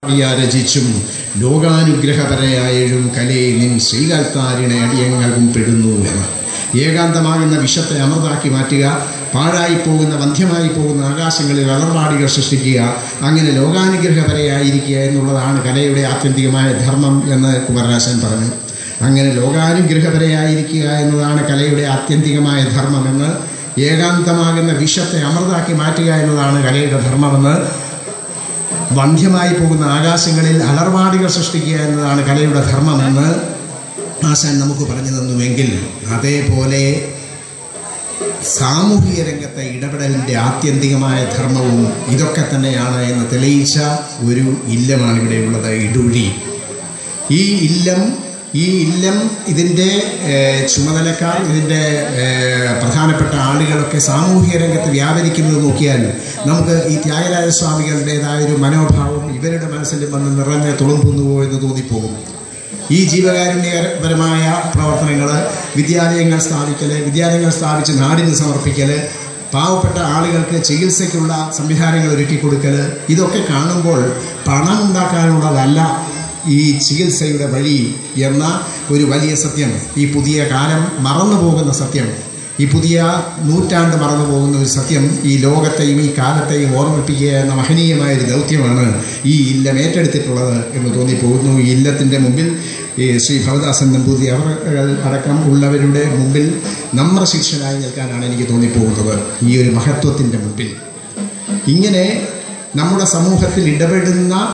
രചിച്ചും ലോകാനുഗ്രഹപരയായഴും കലേ നിൻ ശ്രീകാൽത്താരിണെ അടിയങ്ങൾക്കും പെടുന്നു എന്ന് ഏകാന്തമാകുന്ന വിഷത്തെ അമൃതാക്കി മാറ്റുക പാഴായി പോകുന്ന വന്ധ്യമായി പോകുന്ന ആകാശങ്ങളിൽ വളർവാടികൾ സൃഷ്ടിക്കുക അങ്ങനെ ലോകാനുഗ്രഹപരയായിരിക്കുക എന്നുള്ളതാണ് കലയുടെ ആത്യന്തികമായ ധർമ്മം എന്ന് കുമാരനാശൻ പറഞ്ഞു അങ്ങനെ ലോകാനുഗ്രഹപരയായിരിക്കുക എന്നതാണ് കലയുടെ ആത്യന്തികമായ ധർമ്മമെന്ന് ഏകാന്തമാകുന്ന വിഷത്തെ അമൃതാക്കി മാറ്റുക എന്നതാണ് കലയുടെ ധർമ്മമെന്ന് വന്ധ്യമായി പോകുന്ന ആകാശങ്ങളിൽ അലർവാടികൾ സൃഷ്ടിക്കുക എന്നതാണ് കലയുടെ ധർമ്മമെന്ന് ആശാൻ നമുക്ക് പറഞ്ഞു തന്നുവെങ്കിൽ അതേപോലെ സാമൂഹിക രംഗത്തെ ഇടപെടലിൻ്റെ ആത്യന്തികമായ ധർമ്മവും ഇതൊക്കെ തന്നെയാണ് എന്ന് തെളിയിച്ച ഒരു ഇല്ലമാണ് ഇവിടെയുള്ളത് ഇടുഴി ഈ ഇല്ലം ഈ ഇല്ലം ഇതിൻ്റെ ഏഹ്, ചുമതലക്കാർ ഇതിൻ്റെ ഏഹ്, പ്രധാനപ്പെട്ട ആളുകളൊക്കെ സാമൂഹിക രംഗത്ത് വ്യാപരിക്കുന്നത് നോക്കിയാൽ നമുക്ക് ഈ ത്യാഗരാജ സ്വാമികളുടേതായ ഒരു മനോഭാവം ഇവരുടെ മനസ്സിൽ വന്ന് നിറഞ്ഞ് തുളുമ്പുന്നുവോ എന്ന് തോന്നിപ്പോകും ഈ ജീവകാരുണ്യപരമായ പ്രവർത്തനങ്ങൾ വിദ്യാലയങ്ങൾ സ്ഥാപിക്കൽ വിദ്യാലയങ്ങൾ സ്ഥാപിച്ച് നാടിന് സമർപ്പിക്കൽ പാവപ്പെട്ട ആളുകൾക്ക് ചികിത്സയ്ക്കുള്ള സംവിധാനങ്ങൾ ഒരുക്കി കൊടുക്കൽ ഇതൊക്കെ കാണുമ്പോൾ പണം ഉണ്ടാക്കാനുള്ളതല്ല ഈ ചികിത്സയുടെ വഴി എന്ന ഒരു വലിയ സത്യം ഈ പുതിയ കാലം മറന്നു പോകുന്ന സത്യം ഈ പുതിയ നൂറ്റാണ്ട് മറന്നു പോകുന്ന ഒരു സത്യം ഈ ലോകത്തെയും ഈ കാലത്തെയും ഓർമ്മിപ്പിക്കുക എന്ന മഹനീയമായ ഒരു ദൗത്യമാണ് ഈ ഇല്ലം ഏറ്റെടുത്തിട്ടുള്ളത് എന്ന് തോന്നിപ്പോകുന്നു ഈ ഇല്ലത്തിൻ്റെ മുമ്പിൽ ഈ ശ്രീ ഭവദാസൻ നമ്പൂതിരി അവർ അടക്കം ഉള്ളവരുടെ മുമ്പിൽ നമ്ര ശിക്ഷനായി നിൽക്കാനാണ് എനിക്ക് തോന്നിപ്പോകുന്നത് ഈ ഒരു മഹത്വത്തിൻ്റെ മുമ്പിൽ ഇങ്ങനെ നമ്മുടെ സമൂഹത്തിൽ ഇടപെടുന്ന